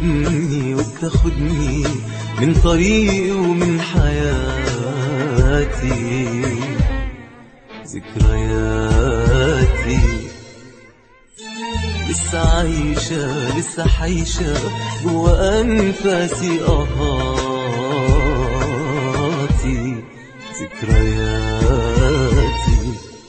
بتاخدني وبتاخدني من طريقي ومن حياتي ذكرياتي لسه عايشة لسه حايشة جوا أنفاسي أهاتي ذكرياتي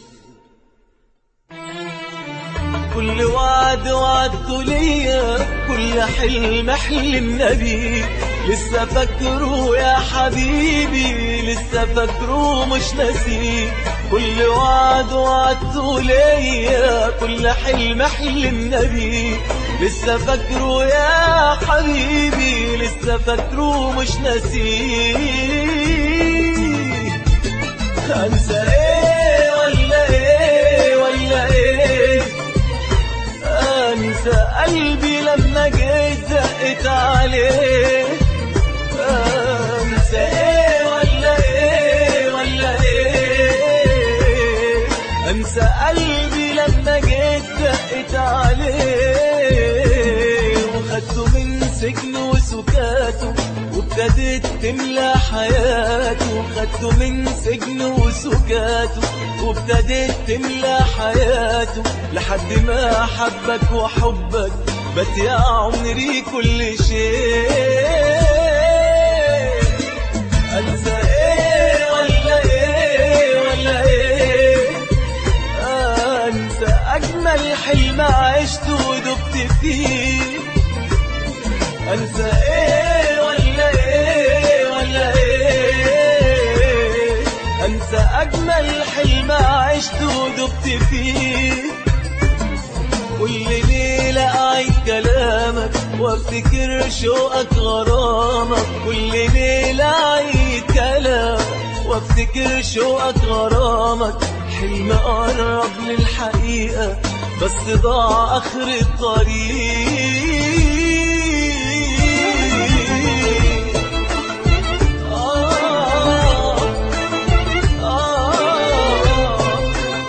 كل وعد وعدته ليا كل حلم حلمنا بيه لسه فاكره يا حبيبي لسه فاكره مش ناسيه كل وعد وعدته ليا كل حلم حلمنا بيه لسه فاكره يا حبيبي لسه فاكره مش ناسيه انسى ايه ولا ايه ولا ايه انسى قلبي لما جيت دقت عليه انسى ايه ولا ايه ولا ايه انسى قلبي لما جيت دقت عليه وخدته من سجنه وسكاته وابتدت تملى حياته خدته من سجنه وسكاته وابتدت تملى حياته لحد ما حبك وحبك بات يا عمري كل شيء انسى ايه ولا ايه ولا ايه انسى اجمل حلم عشته ودبت فيه انسى ايه ولا ايه ولا ايه انسى اجمل حلم عشته ودبت فيه كل ليلة أعيد كلامك وافتكر شوقك غرامك كل ليلة أعيد كلامك وافتكر شوقك غرامك حلم قرب للحقيقة بس ضاع آخر الطريق آه آه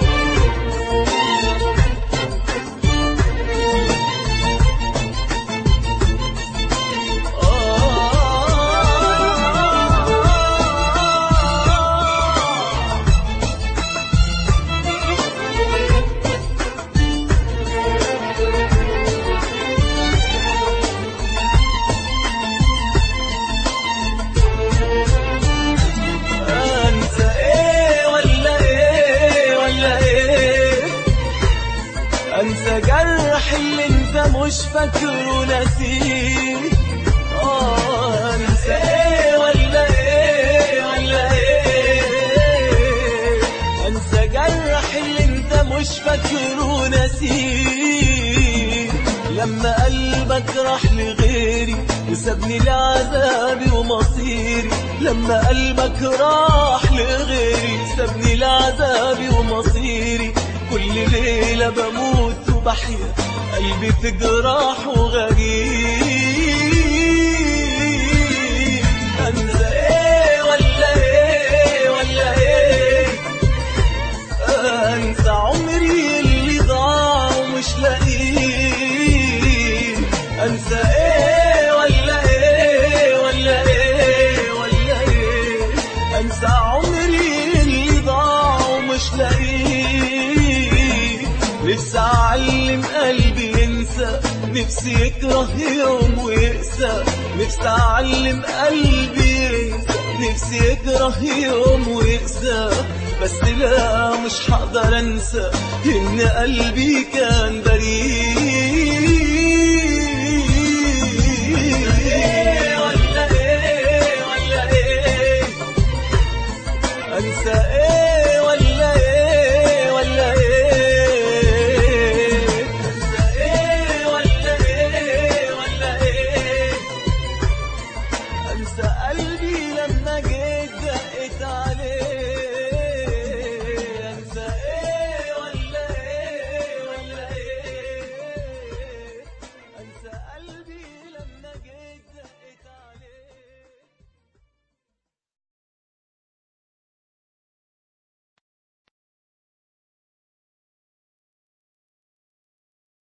انسى ايه ولا ايه ولا ايه انسى جرح اللي انت مش فاكره ناسيه اه انسى ايه ولا ايه ولا ايه انسى جرح اللي انت مش فاكره ناسيه لما قلبك راح لغيري وسابني لعذابي ومصيري لما قلبك راح لغيري سابني لعذابي ومصيري كل ليلة بموت وبحيا قلبي في جراح وغريب أنسى إيه ولا إيه ولا إيه أنسى عمري اللي ضاع ومش لاقيه أنسى إيه ولا إيه ولا إيه ولا إيه أنسى عمري اللي ضاع ومش لاقيه لسه أعلم قلبي ينسى نفسي يكره يوم ويقسى نفسي أعلم قلبي ينسى نفسي يكره يوم ويقسى بس لا مش هقدر انسى ان قلبي كان بريء ولا ايه ولا ايه انسى ايه ولا ايه ولا ايه انسى ايه ولا ايه ولا ايه انسى قلبي لما جيت دقت عليه